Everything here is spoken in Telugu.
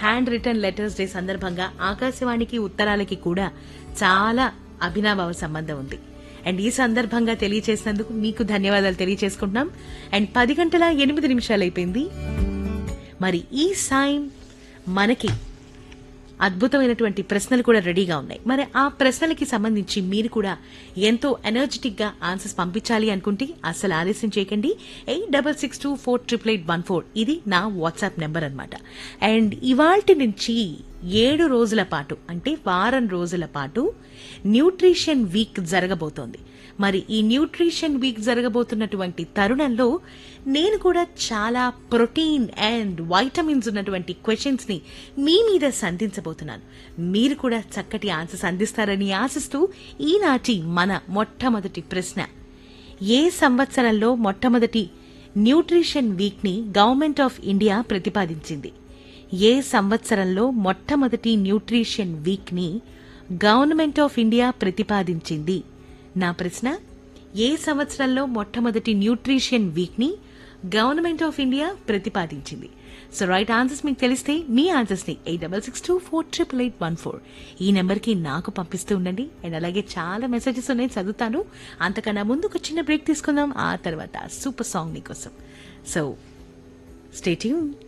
హ్యాండ్ రిటర్న్ లెటర్స్ డే సందర్భంగా ఆకాశవాణికి ఉత్తరాలకి కూడా చాలా అభినవ సంబంధం ఉంది అండ్ ఈ సందర్భంగా తెలియచేసినందుకు మీకు ధన్యవాదాలు తెలియచేసుకుంటున్నాం అండ్ పది గంటల ఎనిమిది నిమిషాలు అయిపోయింది మరి ఈ సాయం మనకి అద్భుతమైనటువంటి ప్రశ్నలు కూడా రెడీగా ఉన్నాయి మరి ఆ ప్రశ్నలకి సంబంధించి మీరు కూడా ఎంతో ఎనర్జెటిక్ గా ఆన్సర్స్ పంపించాలి అనుకుంటే అసలు ఆలస్యం చేయకండి eight double six two four triple eight one four ఇది నా వాట్సాప్ నెంబర్ అనమాట అండ్ ఇవాల్టి నుంచి ఏడు రోజుల పాటు అంటే వారం రోజుల పాటు న్యూట్రిషన్ వీక్ జరగబోతోంది మరి ఈ న్యూట్రిషన్ వీక్ జరగబోతున్నటువంటి తరుణంలో నేను కూడా చాలా ప్రోటీన్ అండ్ వైటమిన్స్ ఉన్నటువంటి క్వశ్చన్స్ ని మీ మీద సంధించబోతున్నాను మీరు కూడా చక్కటి ఆన్సర్స్ అందిస్తారని ఆశిస్తూ ఈనాటి మన మొట్టమొదటి ప్రశ్న ఏ సంవత్సరంలో మొట్టమొదటి న్యూట్రిషన్ వీక్ ని గవర్నమెంట్ ఆఫ్ ఇండియా ప్రతిపాదించింది ఏ సంవత్సరంలో మొట్టమొదటి న్యూట్రిషన్ వీక్ ని గవర్నమెంట్ ఆఫ్ ఇండియా ప్రతిపాదించింది నా ప్రశ్న ఏ సంవత్సరంలో మొట్టమొదటి న్యూట్రిషన్ వీక్ ని గవర్నమెంట్ ఆఫ్ ఇండియా ప్రతిపాదించింది సో రైట్ ఆన్సర్స్ మీకు తెలిస్తే మీ ఆన్సర్స్ ని eight double six two four triple eight one four ఈ నెంబర్ కి నాకు పంపిస్తూ ఉండండి అండ్ అలాగే చాలా మెసేజెస్ ఉన్నాయి చదువుతాను అంతకన్నా ముందు ఒక చిన్న బ్రేక్ తీసుకుందాం ఆ తర్వాత సూపర్ సాంగ్ మీకోసం సో స్టే ట్యూన్